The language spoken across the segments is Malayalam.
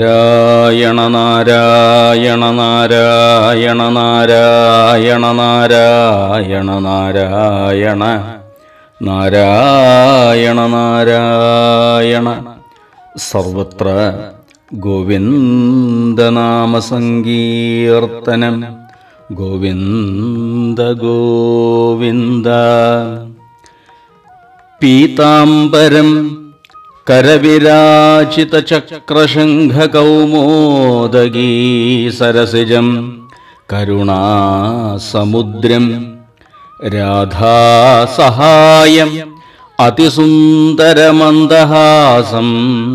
നാരായണ നാരായണ നാരായണ നാരായണ നാരായണ നാരായണ നാരായണ നാരായണ സർവത്ര ഗോവിന്ദനാമസങ്കീർത്തനം ഗോവിന്ദ ഗോവിന്ദ പീതാംബരം കരവിരാജിതചക്രശംഖകൗമോദഗീ സരസിജം കരുണാസമുദ്രം രാധാസഹായം അതിസുന്ദരമന്ദഹാസം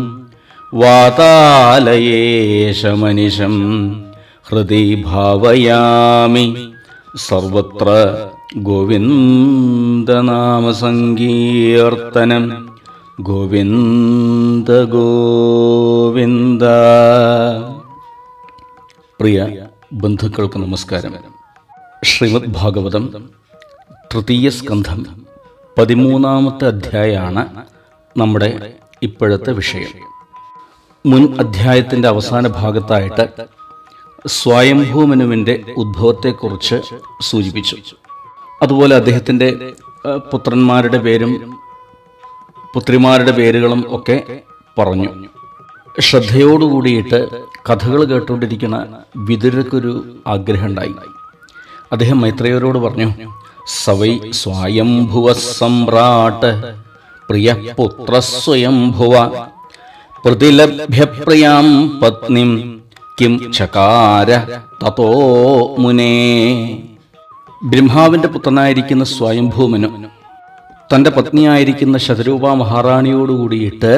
വാതാലയേശമനിശം ഹൃദി ഭാവയാമി സർവത്ര ഗോവിന്ദനാമസങ്കീർത്തനം ഗോവിന്ദ ഗോവിന്ദ പ്രിയ ബന്ധുക്കൾക്ക് നമസ്കാരം ശ്രീമദ് ഭാഗവതം തൃതീയ സ്കന്ധം പതിമൂന്നാമത്തെ അധ്യായമാണ് നമ്മുടെ ഇപ്പോഴത്തെ വിഷയം മുൻ അധ്യായത്തിൻ്റെ അവസാന ഭാഗത്തായിട്ട് സ്വയംഭൂമനുവിൻ്റെ ഉദ്ഭവത്തെക്കുറിച്ച് സൂചിപ്പിച്ചു അതുപോലെ അദ്ദേഹത്തിൻ്റെ ഏഹ്, പുത്രന്മാരുടെ പേരും പുത്രിമാരുടെ പേരുകളും ഒക്കെ പറഞ്ഞു ശ്രദ്ധയോടുകൂടിയിട്ട് കഥകൾ കേട്ടുകൊണ്ടിരിക്കുന്ന വിതുരക്കൊരു ആഗ്രഹമുണ്ടായി അദ്ദേഹം മൈത്രേയരോട് പറഞ്ഞു സവൈ സ്വയംഭുവ സമ്രാട്ട് പ്രിയ പുത്ര സ്വയംഭുവ പ്രതിലഭ്യപ്രിയാം പത്നിം കിം ചകാര തതോ മുനേ ബ്രഹ്മാവിന്റെ പുത്രനായിരിക്കുന്ന സ്വയംഭൂമനു തന്റെ പത്നിയായിരിക്കുന്ന ശതരൂപ മഹാറാണിയോടുകൂടിയിട്ട്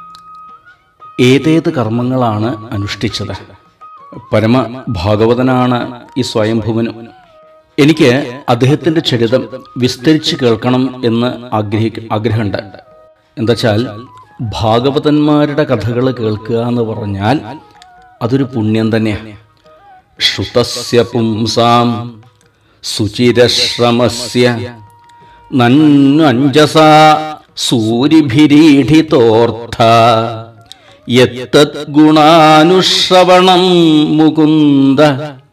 ഏതേത് കർമ്മങ്ങളാണ് അനുഷ്ഠിച്ചത് പരമ ഭാഗവതനാണ് ഈ സ്വയംഭൂമനു എനിക്ക് അദ്ദേഹത്തിന്റെ ചരിതം വിസ്തരിച്ച് കേൾക്കണം എന്ന് ആഗ്രഹിക്ക ആഗ്രഹമുണ്ട് എന്താച്ചാൽ ഭാഗവതന്മാരുടെ കഥകൾ കേൾക്കുക എന്ന് പറഞ്ഞാൽ അതൊരു പുണ്യം തന്നെയാണ് ശ്രുതസ്യ പുംസാം സുചിരശ്രമസ്യ നന്വഞ്ജസ സൂരിഭിരീഢിതോർത്ഥ യത്തദ്ഗുണാനുശ്രവണം മുകുന്ദ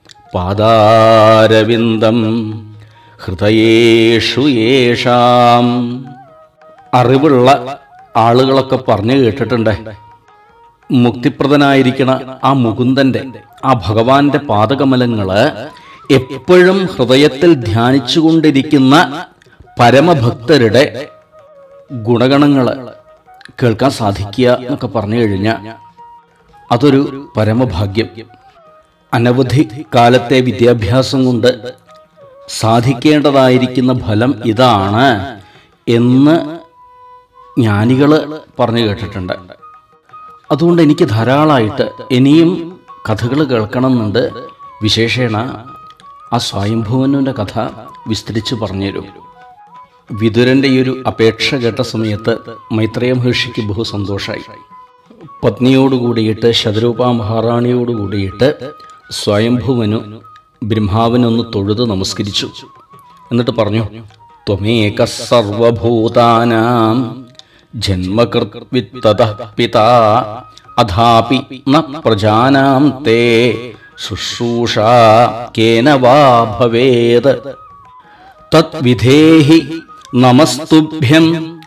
പാദാരവിന്ദം ഹൃദയേഷു യേഷാം അറിവുള്ള ആളുകളൊക്കെ പറഞ്ഞു കേട്ടിട്ടുണ്ട് മുക്തിപ്രദനായിരിക്കണ ആ മുകുന്ദന്റെ ആ ഭഗവാന്റെ പാദകമലങ്ങള് എപ്പോഴും ഹൃദയത്തിൽ ധ്യാനിച്ചുകൊണ്ടിരിക്കുന്ന പരമഭക്തരുടെ ഗുണഗണങ്ങള് കേൾക്കാൻ സാധിക്കുക എന്നൊക്കെ പറഞ്ഞു കഴിഞ്ഞാൽ അതൊരു പരമഭാഗ്യം അനവധി കാലത്തെ വിദ്യാഭ്യാസം കൊണ്ട് സാധിക്കേണ്ടതായിരിക്കുന്ന ഫലം ഇതാണ് എന്ന് ജ്ഞാനികള് പറഞ്ഞു കേട്ടിട്ടുണ്ട് അതുകൊണ്ട് എനിക്ക് ധാരാളമായിട്ട് ഇനിയും കഥകൾ കേൾക്കണമെന്നുണ്ട് വിശേഷേണ ആ സ്വയംഭുവനുവിൻ്റെ കഥ വിസ്തരിച്ച് പറഞ്ഞുതരും വിതുരന്റെ ഈ ഒരു അപേക്ഷ കേട്ട സമയത്ത് മൈത്രേയ മഹർഷിക്ക് ബഹു സന്തോഷമായി പത്നിയോടുകൂടിയിട്ട് ശതരൂപ മഹാറാണിയോടുകൂടിയിട്ട് സ്വയംഭുവനു ബ്രഹ്മാവിനൊന്ന് തൊഴുത് നമസ്കരിച്ചു എന്നിട്ട് പറഞ്ഞു ത്വമേക സർവഭൂതാനാം ജന്മകൃത്വിത്തത പിതാ അഥാപി ന പ്രജാനാം തേ ശുശ്രൂഷ കേന വാ ഭവേത് തദ്വിധേഹി നമസ്തുഭ്യം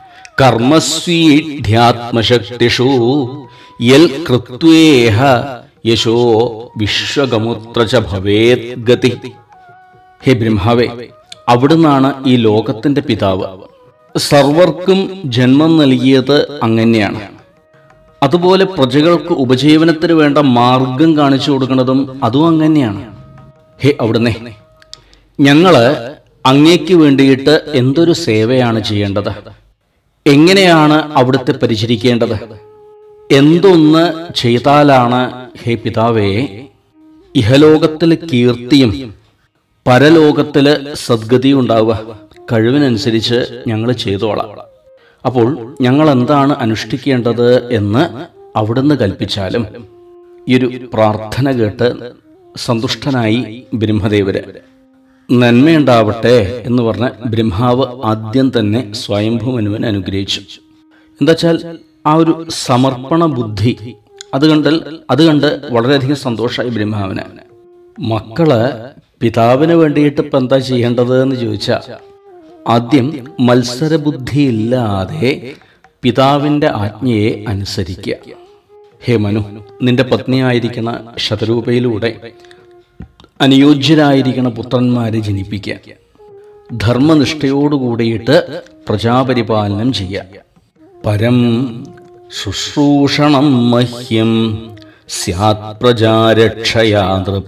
കർമ്മസ്വീഢ്യാത്മശക്തിഷു യൽ കൃത്വേഹ യശോ വിശ്വഗമുത്ര ച ഭവേത് ഗതി ഹേ ബ്രഹ്മാവേ അവിടുന്നാണ് ഈ ലോകത്തിന്റെ പിതാവ് സർവർക്കും ജന്മം നൽകിയത് അങ്ങനെയാണ് അതുപോലെ പ്രജകൾക്ക് ഉപജീവനത്തിന് വേണ്ട മാർഗം കാണിച്ചു കൊടുക്കുന്നതും അതും അങ്ങനെയാണ് ഹേ അവിടുന്ന് ഞങ്ങള് അങ്ങേക്ക് വേണ്ടിയിട്ട് എന്തൊരു സേവയാണ് ചെയ്യേണ്ടത് എങ്ങനെയാണ് അവിടുത്തെ പരിചരിക്കേണ്ടത് എന്തൊന്ന് ചെയ്താലാണ് ഹേ പിതാവേ ഇഹലോകത്തിലെ കീർത്തിയും പരലോകത്തില് സദ്ഗതിയും ഉണ്ടാവുക കഴിവിനനുസരിച്ച് ഞങ്ങൾ ചെയ്തോളാം അപ്പോൾ ഞങ്ങൾ എന്താണ് അനുഷ്ഠിക്കേണ്ടത് എന്ന് അവിടുന്ന് കൽപ്പിച്ചാലും ഈ ഒരു പ്രാർത്ഥന കേട്ട് സന്തുഷ്ടനായി ബ്രഹ്മദേവര് നന്മയുണ്ടാവട്ടെ എന്ന് പറഞ്ഞ ബ്രഹ്മാവ് ആദ്യം തന്നെ സ്വയംഭുമനുവിനെ അനുഗ്രഹിച്ചു എന്താച്ചാൽ ആ ഒരു സമർപ്പണ ബുദ്ധി അത് കണ്ടൽ അത് കണ്ട് വളരെയധികം സന്തോഷമായി ബ്രഹ്മാവിന് മക്കള് പിതാവിന് വേണ്ടിയിട്ട് ഇപ്പം എന്താ ചെയ്യേണ്ടത് എന്ന് ചോദിച്ചാൽ ആദ്യം മത്സരബുദ്ധിയില്ലാതെ പിതാവിൻ്റെ ആജ്ഞയെ അനുസരിക്കുക ഹേ മനു നിന്റെ പത്നിയായിരിക്കണ ശതരൂപയിലൂടെ അനുയോജ്യരായിരിക്കണ പുത്രന്മാരെ ജനിപ്പിക്കുക ധർമ്മനിഷ്ഠയോടുകൂടിയിട്ട് പ്രജാപരിപാലനം ചെയ്യുക പരം ശുശ്രൂഷണം മഹ്യം സ്യാത് പ്രജാരക്ഷയാ നൃപ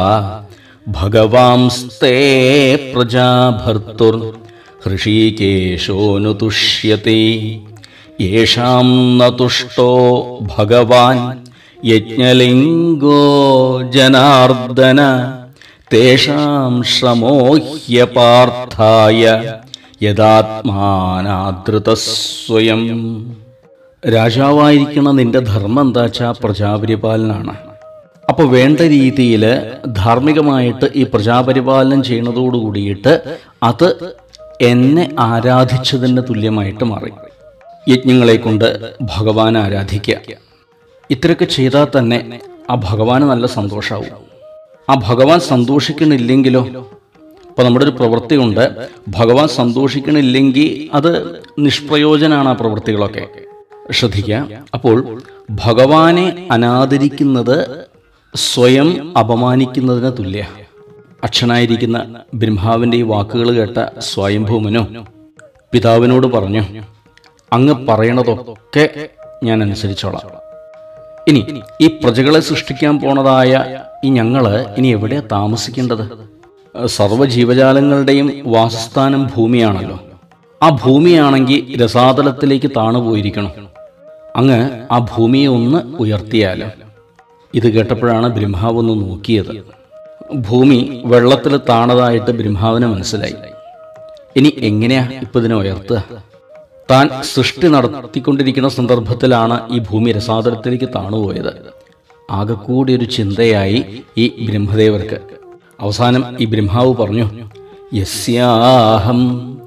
ഭഗവാംസ്തേ പ്രജാഭർത്തുർ ഹൃഷീകേശോനു തുഷ്യത്തെ യേഷാം നതുഷ്ടോ ഭഗവാൻ യജ്ഞലിംഗോ ജനാർദ്ദന തേഷാം ശ്രമോ ഹ്യപാർത്ഥായ യഥാത്മാനാദൃത സ്വയം രാജാവായിരിക്കണ നിന്റെ ധർമ്മം എന്താച്ചാ പ്രജാപരിപാലനാണ് അപ്പൊ വേണ്ട രീതിയിൽ ധാർമ്മികമായിട്ട് ഈ പ്രജാപരിപാലനം ചെയ്യുന്നതോട് കൂടിയിട്ട് അത് എന്നെ ആരാധിച്ചതിന് തുല്യമായിട്ട് മാറി യജ്ഞങ്ങളെ കൊണ്ട് ഭഗവാൻ ആരാധിക്കുക ഇത്രയൊക്കെ ചെയ്താൽ തന്നെ ആ ഭഗവാന് നല്ല സന്തോഷമാവും ആ ഭഗവാൻ സന്തോഷിക്കണില്ലെങ്കിലോ ഇപ്പൊ നമ്മുടെ ഒരു പ്രവൃത്തിയുണ്ട് ഭഗവാൻ സന്തോഷിക്കണില്ലെങ്കിൽ അത് നിഷ്പ്രയോജനാണ് ആ പ്രവൃത്തികളൊക്കെ ശ്രദ്ധിക്കുക അപ്പോൾ ഭഗവാനെ അനാദരിക്കുന്നത് സ്വയം അപമാനിക്കുന്നതിന് തുല്യ അക്ഷനായിരിക്കുന്ന ബ്രഹ്മാവിന്റെ ഈ വാക്കുകൾ കേട്ട സ്വയംഭൂമനോ പിതാവിനോട് പറഞ്ഞു അങ്ങ് പറയണതൊക്കെ ഞാൻ അനുസരിച്ചോളാം ഇനി ഈ പ്രജകളെ സൃഷ്ടിക്കാൻ പോണതായ ഈ ഞങ്ങള് ഇനി എവിടെയാ താമസിക്കേണ്ടത് സർവ്വ ജീവജാലങ്ങളുടെയും വാസസ്ഥാനം ഭൂമിയാണല്ലോ ആ ഭൂമിയാണെങ്കിൽ രസാതലത്തിലേക്ക് താണുപോയിരിക്കണം അങ്ങ് ആ ഭൂമിയെ ഒന്ന് ഉയർത്തിയാലോ ഇത് കേട്ടപ്പോഴാണ് ബ്രഹ്മാവ് ഒന്ന് നോക്കിയത് ഭൂമി വെള്ളത്തിൽ താണതായിട്ട് ബ്രഹ്മാവിന് മനസ്സിലായി ഇനി എങ്ങനെയാ ഇപ്പൊ ഇതിനെ ഉയർത്തുക താൻ സൃഷ്ടി നടത്തിക്കൊണ്ടിരിക്കുന്ന സന്ദർഭത്തിലാണ് ഈ ഭൂമി രസാതലത്തിലേക്ക് താണുപോയത് ആകെക്കൂടി ഒരു ചിന്തയായി ഈ ബ്രഹ്മദേവർക്ക് അവസാനം ഈ ബ്രഹ്മാവ് പറഞ്ഞു യസ്യാഹം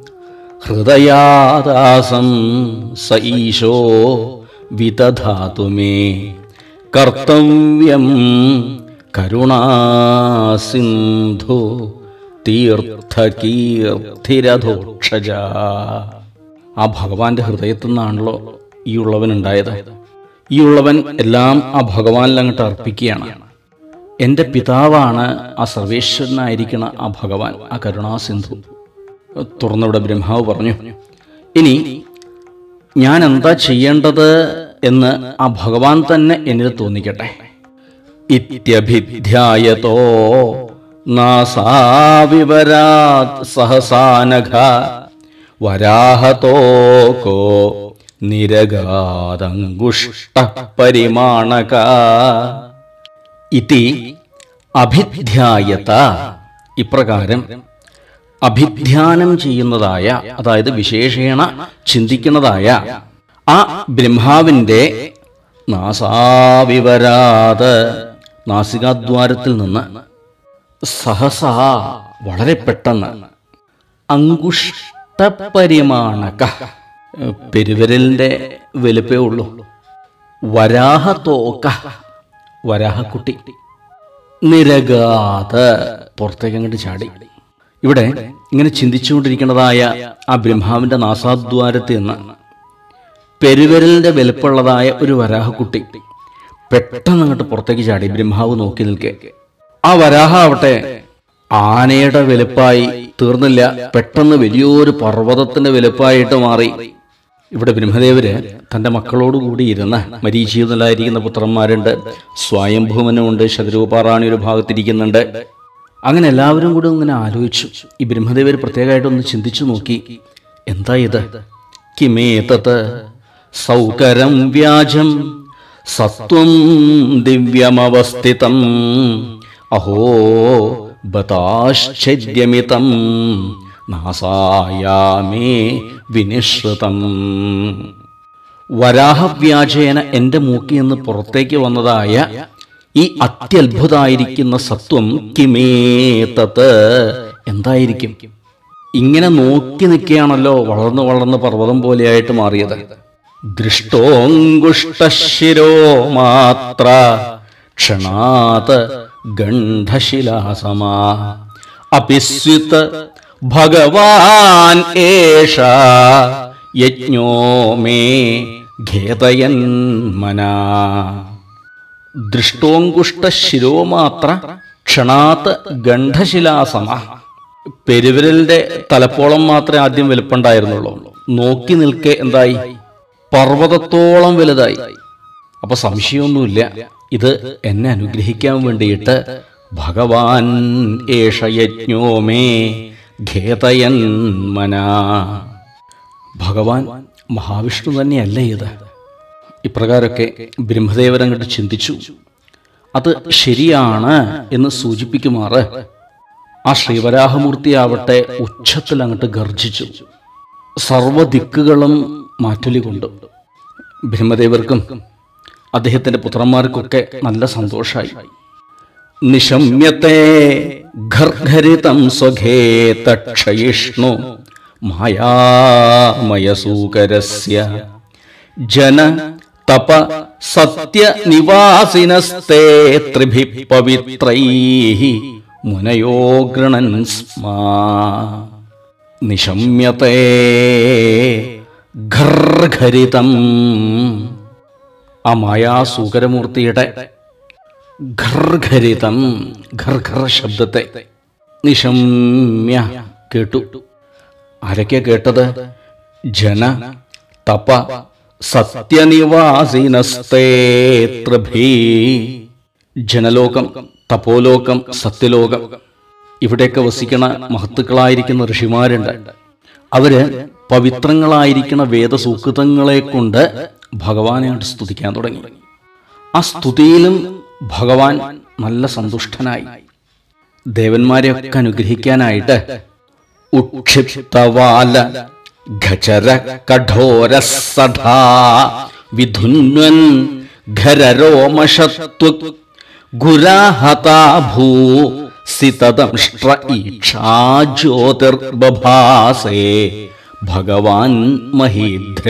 ഹൃദയാദാസം സ ഈശോ വിതധാതു മേ കർത്തവ്യം കരുണാസിന്ധു തീർത്ഥകീർത്തിരധോക്ഷജ ആ ഭഗവാന്റെ ഹൃദയത്തിൽ നിന്നാണല്ലോ ഈ ഉള്ളവൻ ഉണ്ടായത് ഈ ഉള്ളവൻ എല്ലാം ആ ഭഗവാനിൽ അങ്ങോട്ട് അർപ്പിക്കുകയാണ് എൻ്റെ പിതാവാണ് ആ സർവേശ്വരനായിരിക്കണ ആ ഭഗവാൻ ആ കരുണാസിന്ധു തുറന്നിവിടെ ബ്രഹ്മാവ് പറഞ്ഞു ഇനി ഞാൻ എന്താ ചെയ്യേണ്ടത് എന്ന് ആ ഭഗവാൻ തന്നെ എന്നിൽ തോന്നിക്കട്ടെ ഇത്യഭിധ്യായതോ നാസാവിവരാത് സഹസാനഘ വരാഹതോകോ നിരഗാദങ്കുഷ്ട പരിമാണക ഇതി അഭിധ്യായത ഇപ്രകാരം അഭിധ്യാനം ചെയ്യുന്നതായ അതായത് വിശേഷേണ ചിന്തിക്കുന്നതായ ആ ബ്രഹ്മാവിന്റെ നാസാവിവരാത് നാസികാദ്വാരത്തിൽ നിന്ന് സഹസാ വളരെ പെട്ടെന്ന് അങ്കുഷ്ടപരിമാണക പെരുവിരലിന്റെ വലുപ്പേ ഉള്ളൂ വരാഹ തോക്ക വരാഹക്കുട്ടി നിരകാത് പുറത്തേക്ക് അങ്ങോട്ട് ചാടി ഇവിടെ ഇങ്ങനെ ചിന്തിച്ചുകൊണ്ടിരിക്കുന്നതായ ആ ബ്രഹ്മാവിന്റെ നാസാദ്വാരത്തിൽ നിന്ന് പെരുവിരലിന്റെ വലുപ്പമുള്ളതായ ഒരു വരാഹക്കുട്ടി പെട്ടെന്ന് അങ്ങോട്ട് പുറത്തേക്ക് ചാടി ബ്രഹ്മാവ് നോക്കി നിൽക്കെ ആ വരാഹ ആവട്ടെ ആനയുടെ വലുപ്പായി തീർന്നില്ല പെട്ടെന്ന് വലിയൊരു പർവ്വതത്തിന്റെ വലുപ്പായിട്ട് മാറി ഇവിടെ ബ്രഹ്മദേവര് തന്റെ മക്കളോടുകൂടി ഇരുന്ന് മരീചിയുന്നലായിരിക്കുന്ന പുത്രന്മാരുണ്ട് സ്വയംഭൂമനുമുണ്ട് ശതരൂപാറാണി ഒരു ഭാഗത്തിരിക്കുന്നുണ്ട് അങ്ങനെ എല്ലാവരും കൂടി ഇങ്ങനെ ആലോചിച്ചു ഈ ബ്രഹ്മദേവർ പ്രത്യേകമായിട്ടൊന്ന് ചിന്തിച്ചു നോക്കി എന്താ ഇത് കിമേതത് സൗകരം വ്യാജം സത്വം ദിവ്യമവസ്ഥിതം അഹോ ബതാശ്ചര്യമിതം നാസായാമേ വിനിശ്രുതം വരാഹവ്യാജേന എൻ്റെ മൂക്കിൽ നിന്ന് പുറത്തേക്ക് വന്നതായ ഈ അത്യത്ഭുതമായിരിക്കുന്ന സത്വം കിമേതത് എന്തായിരിക്കും ഇങ്ങനെ നോക്കി നിൽക്കുകയാണല്ലോ വളർന്നു വളർന്ന് പർവ്വതം പോലെയായിട്ട് മാറിയത് ദൃഷ്ടോങ്കുഷ്ടശിരോ മാത്ര ക്ഷണാത് ഗണ്ഡശിലാസമാ അപിസ്വിത് ഭഗവാൻ ഏഷ യജ്ഞോ മേ ഖേദയൻ മനാ ദൃഷ്ടോങ്കുഷ്ട ശിരോമാത്ര ക്ഷണാത്ത് ഗണ്ഡശിലാസമ പെരുവിരലിന്റെ തലപ്പോളം മാത്രമേ ആദ്യം വലുപ്പുണ്ടായിരുന്നുള്ളൂ നോക്കി നിൽക്കെ എന്തായി പർവ്വതത്തോളം വലുതായി അപ്പൊ സംശയമൊന്നുമില്ല ഇത് എന്നെ അനുഗ്രഹിക്കാൻ വേണ്ടിയിട്ട് ഭഗവാൻ ഏഷ യജ്ഞോ മേ ഖേതയൻ മനാ ഭഗവാൻ മഹാവിഷ്ണു തന്നെയല്ല ഇത് ഇപ്രകാരമൊക്കെ ബ്രഹ്മദേവൻ അങ്ങോട്ട് ചിന്തിച്ചു അത് ശരിയാണ് എന്ന് സൂചിപ്പിക്കുമാറ് ആ ശ്രീവരാഹമൂർത്തിയാവട്ടെ ഉച്ചത്തിൽ അങ്ങോട്ട് ഗർജിച്ചു സർവദിക്കുകളും മാറ്റൊലി കൊണ്ടു ബ്രഹ്മദേവർക്കും അദ്ദേഹത്തിന്റെ പുത്രന്മാർക്കൊക്കെ നല്ല സന്തോഷമായി നിശമ്യത്തെ ഘർഘരിതം സ്വഘേ തക്ഷയിഷ്ണു മായാമയസൂകരസ്യ ജന തപ സത്യ നിവാസിനസ്തേ ത്രിഭി പവിത്രൈ മുനയോ ഗൃണൻ സ്മാ നിശമ്യത്തെ ഘർഘരിതം ആ മായാസൂകരമൂർത്തിയുടെ ഘർഘരിതം ഘർഘർ ശബ്ദത്തെ നിശമ്യ കേട്ടു ആരൊക്കെ കേട്ടത് ജന തപ സത്യനിവാസിനസ്തേത്രഭീ ജനലോകം തപോലോകം സത്യലോകം ഇവിടെയൊക്കെ വസിക്കണ മഹത്തുക്കളായിരിക്കുന്ന ഋഷിമാരുണ്ട് അവര് പവിത്രങ്ങളായിരിക്കുന്ന വേദസൂക്തങ്ങളെ കൊണ്ട് ഭഗവാനെ അങ്ങോട്ട് സ്തുതിക്കാൻ തുടങ്ങി ആ സ്തുതിയിലും ഭഗവാൻ നല്ല സന്തുഷ്ടനായി ദേവന്മാരെയൊക്കെ അനുഗ്രഹിക്കാനായിട്ട് ഉക്ഷിപ്തവാല ഖചര കഠോര സഠാ വിധുന്വൻ ഘരരോമഷത്വ ഗുരാഹതാഭൂ സിതദംഷ്ട്ര ഈക്ഷാ ജ്യോതിർബഭാസേ ഭഗവാൻ മഹീദ്ര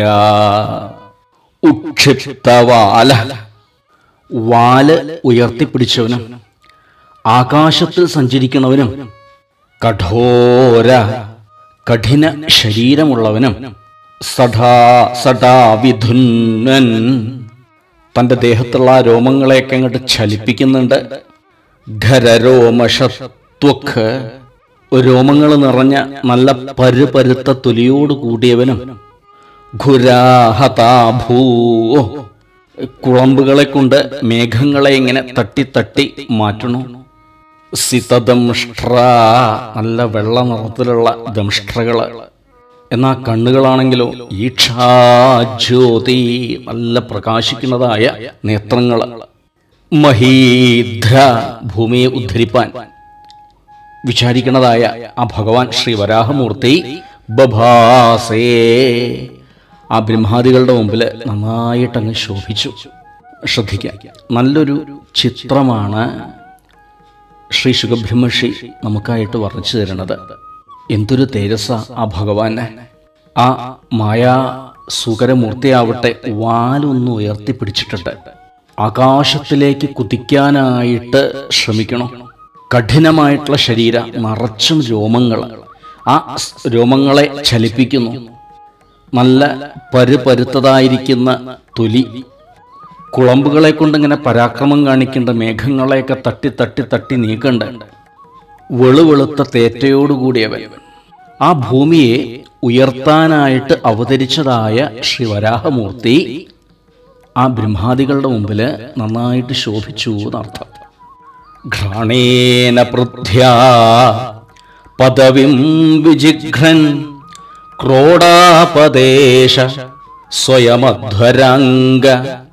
ഉക്ഷിപ്തവാല വാല് ഉയർത്തിപ്പിടിച്ചവനും ആകാശത്തിൽ സഞ്ചരിക്കുന്നവനും കഠോര കഠിന ശരീരമുള്ളവനും സദാ സദാ വിധുന്നൻ തന്റെ ദേഹത്തുള്ള ആ രോമങ്ങളെയൊക്കെ അങ്ങോട്ട് ചലിപ്പിക്കുന്നുണ്ട് ഖരരോമഷത്വക്ക് രോമങ്ങൾ നിറഞ്ഞ നല്ല പരുപരുത്ത തൊലിയോട് കൂടിയവനും ഘുരാഹതാഭൂ കുളമ്പുകളെ കൊണ്ട് മേഘങ്ങളെ ഇങ്ങനെ തട്ടി തട്ടി മാറ്റണു സിതദംഷ്ട്ര നല്ല വെള്ള നിറത്തിലുള്ള ദംഷ്ട്രകള് എന്നാ കണ്ണുകളാണെങ്കിലോ ഈക്ഷാജ്യോതി നല്ല പ്രകാശിക്കുന്നതായ നേത്രങ്ങള് മഹീധ്ര ഭൂമിയെ ഉദ്ധരിപ്പാൻ വിചാരിക്കുന്നതായ ആ ഭഗവാൻ ശ്രീ വരാഹമൂർത്തി ബഭാസേ ആ ബ്രഹ്മാദികളുടെ മുമ്പിൽ നന്നായിട്ടങ്ങ് ശോഭിച്ചു ശ്രദ്ധിക്കാം നല്ലൊരു ചിത്രമാണ് ശ്രീ ശുഖബ്രഹ്മർഷി നമുക്കായിട്ട് വർണ്ണിച്ചു തരുന്നത് എന്തൊരു തേജസ്സ ആ ഭഗവാന് ആ മായാ സുകരമൂർത്തിയാവട്ടെ വാലൊന്ന് ഉയർത്തിപ്പിടിച്ചിട്ടുണ്ട് ആകാശത്തിലേക്ക് കുതിക്കാനായിട്ട് ശ്രമിക്കണം കഠിനമായിട്ടുള്ള ശരീരം നിറച്ചും രോമങ്ങൾ ആ സ് രോമങ്ങളെ ചലിപ്പിക്കുന്നു നല്ല പരുപരുത്തതായിരിക്കുന്ന തൊലി കുളമ്പുകളെ കൊണ്ട് ഇങ്ങനെ പരാക്രമം കാണിക്കേണ്ട മേഘങ്ങളെയൊക്കെ തട്ടി തട്ടി തട്ടി നീക്കണ്ട വെളുവെളുത്ത തേറ്റയോടുകൂടിയവൻ ആ ഭൂമിയെ ഉയർത്താനായിട്ട് അവതരിച്ചതായ ശ്രീ വരാഹമൂർത്തി ആ ബ്രഹ്മാദികളുടെ മുമ്പിൽ നന്നായിട്ട് ശോഭിച്ചു എന്നർത്ഥം ഘ്രാണേന പൃഥ്യാ പദവിം വിജിഘ്രൻ ക്രോഡാപദേശ സ്വയമധ്വരാംഗ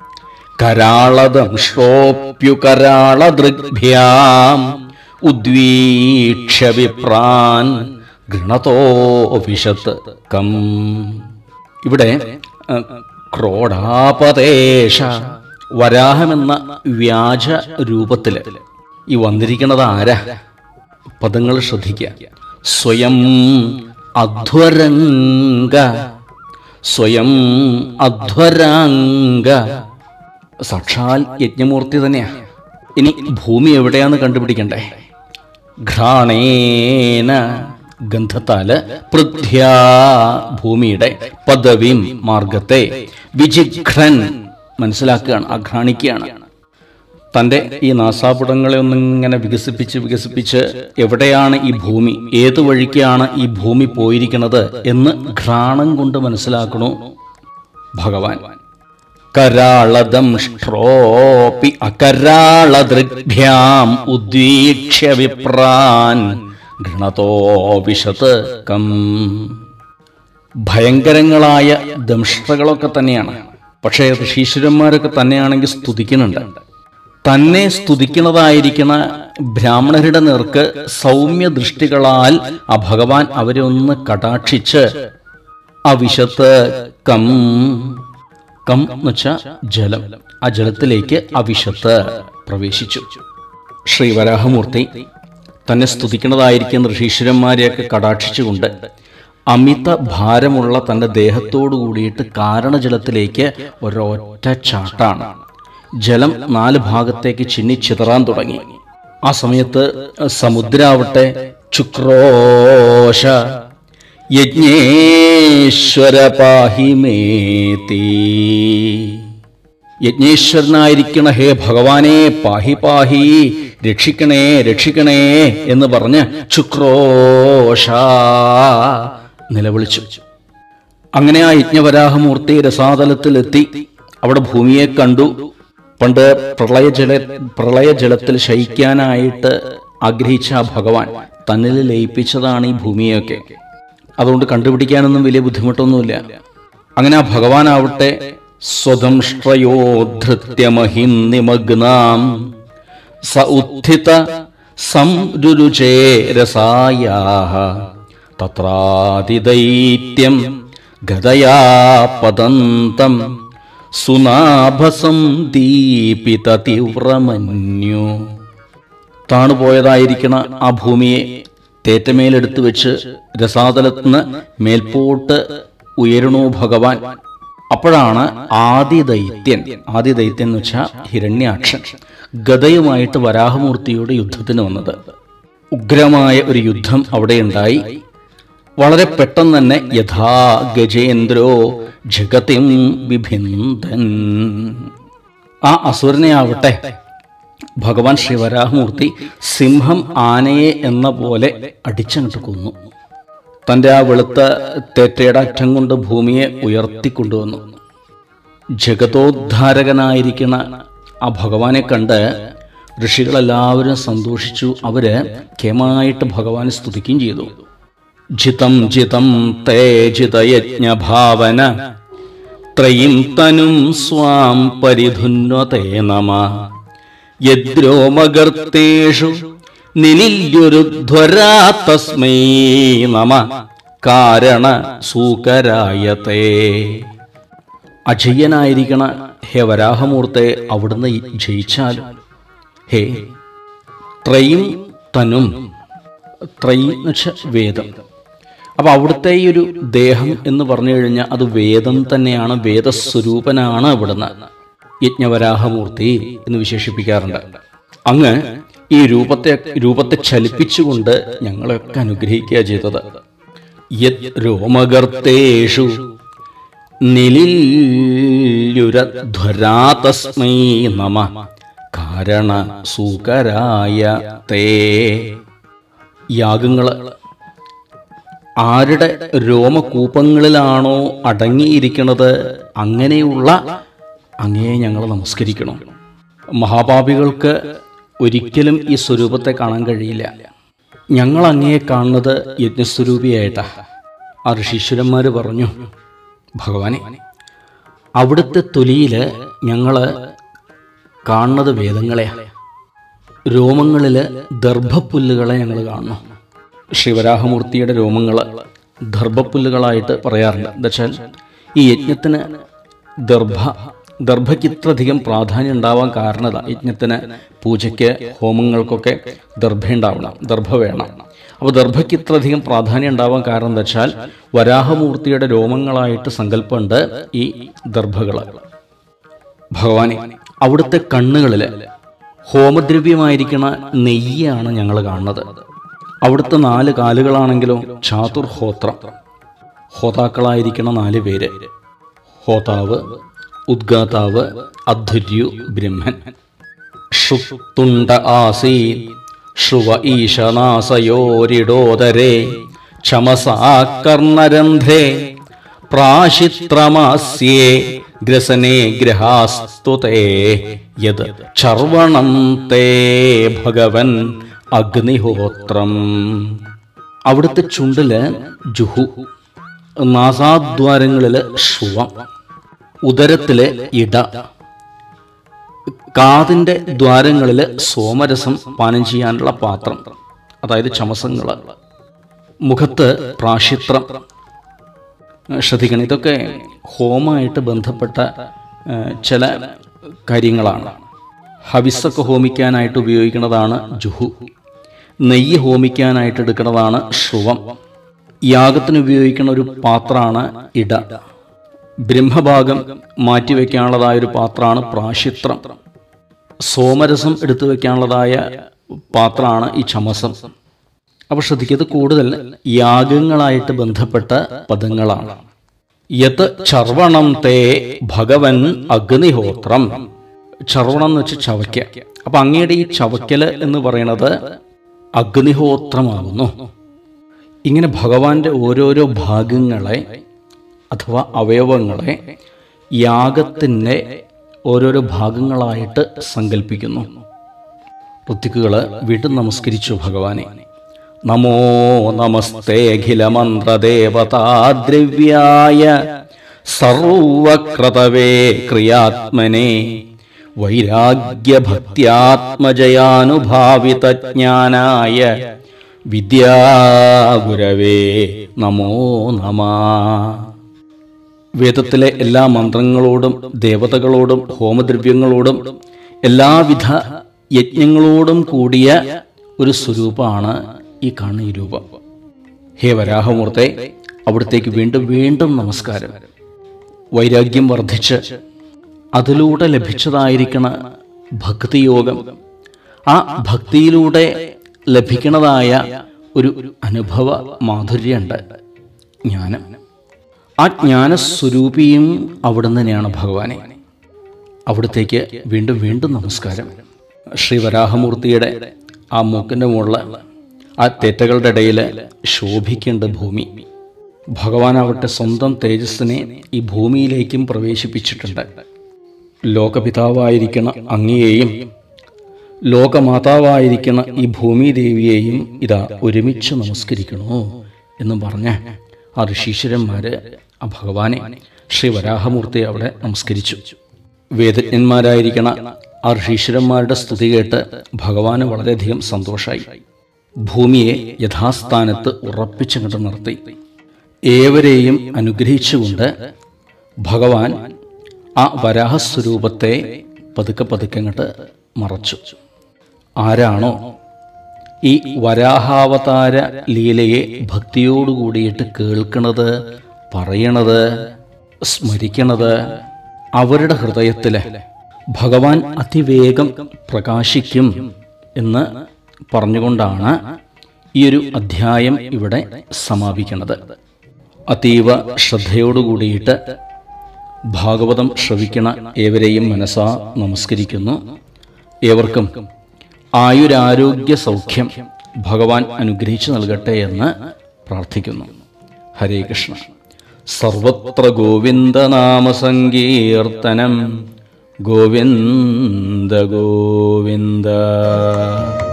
കരാളദംഷ്ട്രോപ്യുകരാളദൃഗ്ഭ്യാം ഉദ്വീക്ഷ്യ വിപ്രാൻ ഗൃണതോഭിഷത്ത് കം ഇവിടെ അഹ്, ക്രോഡാപദേശ വരാഹമെന്ന വ്യാജ രൂപത്തില് ഈ വന്നിരിക്കുന്നത് ആരാ പദങ്ങൾ ശ്രദ്ധിക്കുക സ്വയം അധ്വരംഗ സ്വയം അധ്വരാംഗ സാക്ഷാൽ യജ്ഞമൂർത്തി തന്നെയാ ഇനി ഭൂമി എവിടെയാന്ന് കണ്ടുപിടിക്കണ്ടേ ഘ്രാണേന ഗന്ധത്താല് പൃഥ്യാ ഭൂമിയുടെ പദവിം മാർഗത്തെ വിജിഘ്രൻ മനസ്സിലാക്കുകയാണ് അഘ്രാണിക്കുകയാണ് തൻ്റെ ഈ നാസാപുടങ്ങളെ ഒന്നിങ്ങനെ വികസിപ്പിച്ച് വികസിപ്പിച്ച് എവിടെയാണ് ഈ ഭൂമി ഏത് വഴിക്കാണ് ഈ ഭൂമി പോയിരിക്കുന്നത് എന്ന് ഘ്രാണം കൊണ്ട് മനസ്സിലാക്കണു ഭഗവാൻ കരാളദംഷ്ട്രോപി അകരാളദൃഗ്ഭ്യാം ഉദ്വീക്ഷ്യ വിപ്രാൻ ഗൃണതോ വിശത് കം ഭയങ്കരങ്ങളായ ദംഷ്ട്രകളൊക്കെ തന്നെയാണ് പക്ഷേ ഋഷീശ്വരന്മാരൊക്കെ തന്നെയാണെങ്കിൽ സ്തുതിക്കുന്നുണ്ട് തന്നെ സ്തുതിക്കുന്നതായിരിക്കുന്ന ബ്രാഹ്മണരുടെ നേർക്ക് സൗമ്യ ദൃഷ്ടികളാൽ ആ ഭഗവാൻ അവരെ ഒന്ന് കടാക്ഷിച്ച് അവിശത്ത് കം കം എന്ന് വെച്ചാൽ ജലം ആ ജലത്തിലേക്ക് അവിശത്ത് പ്രവേശിച്ചു ശ്രീ വരാഹമൂർത്തി തന്നെ സ്തുതിക്കുന്നതായിരിക്കുന്ന ഋഷീശ്വരന്മാരെയൊക്കെ കടാക്ഷിച്ചുകൊണ്ട് അമിത ഭാരമുള്ള തൻ്റെ ദേഹത്തോടു കൂടിയിട്ട് കാരണജലത്തിലേക്ക് ഒരൊറ്റ ചാട്ടാണ് ജലം നാല് ഭാഗത്തേക്ക് ചിന്നി ചിതറാൻ തുടങ്ങി ആ സമയത്ത് സമുദ്രാവട്ടെ ചുക്രോശ യജ്ഞേശ്വര പാഹിമേതി യജ്ഞേശ്വരനായിരിക്കണ ഹേ ഭഗവാനെ പാഹി പാഹി രക്ഷിക്കണേ രക്ഷിക്കണേ എന്ന് പറഞ്ഞ് ചുക്രോശ നിലവിളിച്ചു അങ്ങനെ ആ യജ്ഞവരാഹമൂർത്തി രസാതലത്തിലെത്തി അവിടെ ഭൂമിയെ കണ്ടു പണ്ട് പ്രളയജല പ്രളയജലത്തിൽ ശയിക്കാനായിട്ട് ആഗ്രഹിച്ച ആ ഭഗവാൻ തന്നിൽ ലയിപ്പിച്ചതാണ് ഈ ഭൂമിയൊക്കെ അതുകൊണ്ട് കണ്ടുപിടിക്കാനൊന്നും വലിയ ബുദ്ധിമുട്ടൊന്നുമില്ല അങ്ങനെ ആ ഭഗവാനാവട്ടെ സ്വതംഷ്ട്രയോധൃത്യമഹിം നിമഗ്നാം സ ഉത്ഥിത സംരുചേ രസായാഹ തത്രാതിദൈത്യം ഗതയാ പതന്തം സുനാഭസം ദീപിത തീവ്രമന്യു താണുപോയതായിരിക്കണ ആ ഭൂമിയെ തേറ്റമേലെടുത്തു വെച്ച് രസാതലത്തിന് മേൽപോട്ട് ഉയരണു ഭഗവാൻ അപ്പോഴാണ് ആദിദൈത്യൻ ആദിദൈത്യൻ എന്ന് വെച്ചാൽ ഹിരണ്യാക്ഷൻ ഗതയുമായിട്ട് വരാഹമൂർത്തിയോട് യുദ്ധത്തിന് വന്നത് ഉഗ്രമായ ഒരു യുദ്ധം അവിടെയുണ്ടായി വളരെ പെട്ടെന്ന് തന്നെ യഥാ ഗജേന്ദ്രോ ജഗതിം വിഭിന്ദൻ ആ അസുരനെ ആവട്ടെ ഭഗവാൻ ശ്രീ വരാഹമൂർത്തി സിംഹം ആനയെ എന്ന പോലെ അടിച്ചങ്ങട്ട് കൊന്നു തൻ്റെ ആ വെളുത്ത തേറ്റയുടെ അറ്റം കൊണ്ട് ഭൂമിയെ ഉയർത്തിക്കൊണ്ടുവന്നു ജഗതോദ്ധാരകനായിരിക്കുന്ന ആ ഭഗവാനെ കണ്ട് ഋഷികളെല്ലാവരും സന്തോഷിച്ചു അവര് കേമായിട്ട് ഭഗവാനെ സ്തുതിക്കുകയും ചെയ്തു ജിതം ജിതം തേ ജിതയജ്ഞഭാവന ത്രയും തനും സ്വാം പരിധുന്വതേ നമ യദ്രോമഗർത്തേഷു നിലില്യൊരുധ്വരാ തസ്മൈ നമ കാരണ സൂകരായതേ അജയ്യനായിരിക്കണ ഹേ വരാഹമൂർത്തെ അവിടുന്ന് ജയിച്ചാലും ഹേ ത്രയും തനും ത്രയി എന്ന് വെച്ചാൽ വേദം അപ്പൊ അവിടുത്തെ ഈ ഒരു ദേഹം എന്ന് പറഞ്ഞു കഴിഞ്ഞാൽ അത് വേദം തന്നെയാണ് വേദസ്വരൂപനാണ് അവിടുന്ന് യജ്ഞവരാഹമൂർത്തി എന്ന് വിശേഷിപ്പിക്കാറുണ്ട് അങ്ങ് ഈ രൂപത്തെ രൂപത്തെ ചലിപ്പിച്ചുകൊണ്ട് ഞങ്ങളെയൊക്കെ അനുഗ്രഹിക്കുക ചെയ്തത് യത് രോമഗർത്തേഷു നിലില്യുരധ്വരാ തസ്മൈ നമ കാരണ സൂകരായ തേ യാഗങ്ങള് ആരുടെ രോമകൂപങ്ങളിലാണോ അടങ്ങിയിരിക്കുന്നത് അങ്ങനെയുള്ള അങ്ങയെ ഞങ്ങൾ നമസ്കരിക്കണം മഹാപാപികൾക്ക് ഒരിക്കലും ഈ സ്വരൂപത്തെ കാണാൻ കഴിയില്ല ഞങ്ങൾ അങ്ങയെ കാണുന്നത് യജ്ഞസ്വരൂപിയായിട്ടാ ആ ഋഷീശ്വരന്മാർ പറഞ്ഞു ഭഗവാനെ അവിടുത്തെ തൊലിയിൽ ഞങ്ങൾ കാണുന്നത് വേദങ്ങളെയാണ് രോമങ്ങളിൽ ദർഭപ്പുല്ലുകളെ ഞങ്ങൾ കാണുന്നു ശിവരാഹമൂർത്തിയുടെ രോമങ്ങൾ ദർഭപ്പുല്ലുകളായിട്ട് പറയാറുണ്ട് എന്നുവെച്ചാൽ ഈ യജ്ഞത്തിന് ദർഭ ദർഭയ്ക്ക് ഇത്രയധികം പ്രാധാന്യം ഉണ്ടാവാൻ കാരണത യജ്ഞത്തിന് പൂജയ്ക്ക് ഹോമങ്ങൾക്കൊക്കെ ദർഭ ഉണ്ടാവണം ദർഭ വേണം അപ്പോൾ ദർഭയ്ക്ക് ഇത്രയധികം പ്രാധാന്യം ഉണ്ടാവാൻ കാരണം എന്താ വെച്ചാൽ വരാഹമൂർത്തിയുടെ രോമങ്ങളായിട്ട് സങ്കല്പമുണ്ട് ഈ ദർഭകൾ ഭഗവാനെ അവിടുത്തെ കണ്ണുകളിൽ ഹോമദ്രവ്യമായിരിക്കുന്ന നെയ്യാണ് ഞങ്ങൾ കാണുന്നത് അവിടുത്തെ നാല് കാലുകളാണെങ്കിലോ ചാതുർഹോത്രം ഹോതാക്കളായിരിക്കുന്ന നാല് പേര് ഹോതാവ് ഉദ്ഗാതാവ് അധുര്യു ബ്രഹ്മൻ ഷുത്തുണ്ട ആസീ ശ്രുവ ഈശനാസയോരിടോദരേ ക്ഷമസാകർണരന്ധ്രേ പ്രാശിത്രമാസ്യേ ഗ്രസനേ ഗ്രഹാസ്തുതേ യത് ചർവണം തേ ഭഗവൻ അഗ്നിഹോത്രം അവിടുത്തെ ചുണ്ടില് ജുഹു നാസാദ്വാരങ്ങളില് ശ്രുവം ഉദരത്തിലെ ഇട കാതിന്റെ ദ്വാരങ്ങളിൽ സോമരസം പാനം ചെയ്യാനുള്ള പാത്രം അതായത് ചമസങ്ങൾ മുഖത്ത് പ്രാശിത്രം ശ്രദ്ധിക്കണം ഇതൊക്കെ ഹോമമായിട്ട് ബന്ധപ്പെട്ട ആ, ചില കാര്യങ്ങളാണ് ഹവിസൊക്കെ ഹോമിക്കാനായിട്ട് ഉപയോഗിക്കുന്നതാണ് ജുഹു നെയ്യ് ഹോമിക്കാനായിട്ട് എടുക്കുന്നതാണ് ശ്രുവം യാഗത്തിന് ഉപയോഗിക്കുന്ന ഒരു പാത്രമാണ് ഇട ബ്രഹ്മഭാഗം മാറ്റിവെക്കാനുള്ളതായ ഒരു പാത്രമാണ് പ്രാശിത്രം സോമരസം എടുത്തു വെക്കാനുള്ളതായ പാത്രമാണ് ഈ ചമസം അപ്പോൾ ശ്രദ്ധിക്കുന്നത് കൂടുതൽ യാഗങ്ങളായിട്ട് ബന്ധപ്പെട്ട പദങ്ങളാണ് യത് ചർവണം തേ ഭഗവൻ അഗ്നിഹോത്രം ചർവണം എന്ന് വെച്ച് ചവയ്ക്ക അപ്പൊ അങ്ങയുടെ ഈ ചവയ്ക്കല് എന്ന് പറയുന്നത് അഗ്നിഹോത്രമാകുന്നു ഇങ്ങനെ ഭഗവാന്റെ ഓരോരോ ഭാഗങ്ങളെ അഥവാ അവയവങ്ങളെ യാഗത്തിൻ്റെ ഓരോരോ ഭാഗങ്ങളായിട്ട് സങ്കല്പിക്കുന്നു ഋത്തിക്കുകള് വീണ്ടും നമസ്കരിച്ചു ഭഗവാനെ നമോ നമസ്തേ അഖിലമന്ത്രദേവതാദ്രവ്യായ സർവക്രതവേ ക്രിയാത്മനെ വൈരാഗ്യഭക്ത്യാത്മജയാനുഭാവിതജ്ഞാനായ വിദ്യാഗുരവേ നമോ നമ വേദത്തിലെ എല്ലാ മന്ത്രങ്ങളോടും ദേവതകളോടും ഹോമദ്രവ്യങ്ങളോടും എല്ലാവിധ യജ്ഞങ്ങളോടും കൂടിയ ഒരു സ്വരൂപമാണ് ഈ കാണുന്ന ഈ രൂപം ഹേ വരാഹമൂർത്തെ അവിടത്തേക്ക് വീണ്ടും വീണ്ടും നമസ്കാരം വൈരാഗ്യം വർദ്ധിച്ച് അതിലൂടെ ലഭിച്ചതായിരിക്കണ ഭക്തിയോഗം ആ ഭക്തിയിലൂടെ ലഭിക്കുന്നതായ ഒരു അനുഭവ മാധുര്യമുണ്ട് ജ്ഞാനം ആ ജ്ഞാനസ്വരൂപിയും അവിടെ തന്നെയാണ് ഭഗവാനെ അവിടത്തേക്ക് വീണ്ടും വീണ്ടും നമസ്കാരം ശ്രീ വരാഹമൂർത്തിയുടെ ആ മൂക്കിൻ്റെ മുകളിൽ ആ തെറ്റകളുടെ ഇടയിൽ ശോഭിക്കേണ്ട ഭൂമി ഭഗവാനാവട്ടെ സ്വന്തം തേജസ്സിനെ ഈ ഭൂമിയിലേക്കും പ്രവേശിപ്പിച്ചിട്ടുണ്ട് ലോകപിതാവായിരിക്കുന്ന അങ്ങയെയും ലോകമാതാവായിരിക്കുന്ന ഈ ഭൂമിദേവിയെയും ഇതാ ഒരുമിച്ച് നമസ്കരിക്കണോ എന്നും പറഞ്ഞ് ആ ഋഷീശ്വരന്മാര് ആ ഭഗവാനെ ശ്രീ വരാഹമൂർത്തിയെ അവിടെ നമസ്കരിച്ചു വേദജ്ഞന്മാരായിരിക്കണ ആ ഋഷീശ്വരന്മാരുടെ സ്തുതി കേട്ട് ഭഗവാന് വളരെയധികം സന്തോഷമായി ഭൂമിയെ യഥാസ്ഥാനത്ത് ഉറപ്പിച്ചങ്ങോട്ട് നിർത്തി ഏവരെയും അനുഗ്രഹിച്ചുകൊണ്ട് ഭഗവാൻ ആ വരാഹസ്വരൂപത്തെ പതുക്കെ പതുക്കെ അങ്ങോട്ട് മറച്ചു ആരാണോ ഈ വരാഹാവതാര ലീലയെ ഭക്തിയോടുകൂടിയിട്ട് കേൾക്കണത് പറയണത് സ്മരിക്കണത് അവരുടെ ഹൃദയത്തില് ഭഗവാൻ അതിവേഗം പ്രകാശിക്കും എന്ന് പറഞ്ഞുകൊണ്ടാണ് ഈ ഒരു അധ്യായം ഇവിടെ സമാപിക്കുന്നത് അതീവ ശ്രദ്ധയോടുകൂടിയിട്ട് ഭാഗവതം ശ്രവിക്കണ ഏവരെയും മനസ്സാ നമസ്കരിക്കുന്നു ഏവർക്കും ആയുരാരോഗ്യ സൗഖ്യം ഭഗവാൻ അനുഗ്രഹിച്ചു നൽകട്ടെ എന്ന് പ്രാർത്ഥിക്കുന്നു ഹരേ കൃഷ്ണ സർവത്ര ഗോവിന്ദനാമസങ്കീർത്തനം ഗോവിന്ദ ഗോവിന്ദ